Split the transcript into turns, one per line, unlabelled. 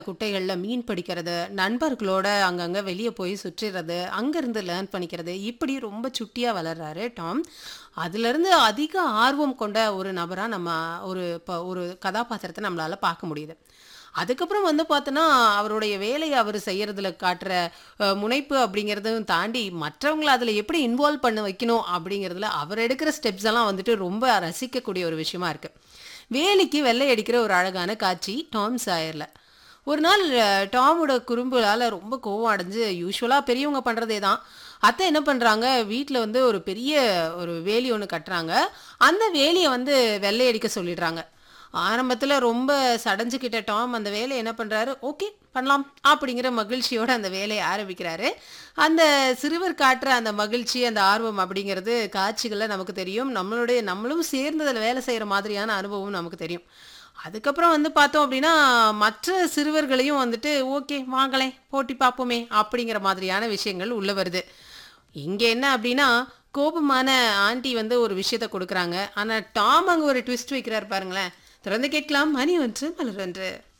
குட்டைகள்ல மீன் பிடிக்கிறது, நண்பர்களோட அங்கங்க வெளிய போய் சுற்றிறது, அங்கருந்து லேர்ன் பண்ணிக்கிறது, இப்படி ரொம்ப சுட்டியா வளர்றாரு டாம். அதிலிருந்து அதிக ஆர்வம் கொண்ட ஒரு நபரா நம்ம ஒரு இப்ப ஒரு கதாபாத்திரத்த நம்மளால பார்க்க முடியுது. அதுக்கப்புறம் வந்து பார்த்தோன்னா, அவருடைய வேலைய அவரு செய்யறதுல காட்டுற அ முனைப்பு அப்படிங்கிறதும் தாண்டி, மற்றவங்கள அதில எப்படி இன்வால்வ் பண்ண வைக்கணும் அப்படிங்கிறதுல அவர் எடுக்கிற ஸ்டெப்ஸ் எல்லாம் வந்துட்டு ரொம்ப ரசிக்கக்கூடிய ஒரு விஷயமா இருக்கு. வேலிக்கு வெள்ளை அடிக்கிற ஒரு அழகான காட்சி டாம் சாயர்ல. ஒரு நாள் டாமோட குறும்புலால ரொம்ப கோவம் அடைஞ்சு யூசுவலா பெரியவங்க பண்றதே தான். அத்தை என்ன பண்றாங்க, வீட்ல வந்து ஒரு பெரிய ஒரு வேலி ஒண்ணு கட்டுறாங்க. அந்த வேலிய வந்து வெள்ளை அடிக்க சொல்லிடுறாங்க. ஆரம்பத்தில ரொம்ப சடைஞ்சுக்கிட்ட டாம் அந்த வேலைய என்ன பண்றாரு, ஓகே பண்ணலாம் அப்படிங்கிற மகிழ்ச்சியோட அந்த வேலைய ஆரம்பிக்கிறாரு. அந்த சிறுவர் காட்டுற அந்த மகிழ்ச்சி, அந்த ஆர்வம் அப்படிங்கிறது காட்சிகள்ல நமக்கு தெரியும். நம்மளுடைய நம்மளும் சேர்ந்து அதில வேலை செய்ற மாதிரியான அனுபவம் நமக்கு தெரியும். அதுக்கப்புறம் வந்து பார்த்தோம் அப்படின்னா, மற்ற சிறுவர்களையும் வந்துட்டு ஓகே வாங்களேன் போட்டி பார்ப்போமே அப்படிங்கிற மாதிரியான விஷயங்கள் உள்ள வருது. இங்க என்ன அப்படின்னா, கோபமான ஆன்டி வந்து ஒரு விஷயத்த குடுக்குறாங்க. ஆனா டாம் அங்க ஒரு ட்விஸ்ட் வைக்கிறாரு பாருங்களேன். தொடர்ந்து கேட்கலாம் மணி ஒன்று மலர் ஒன்று.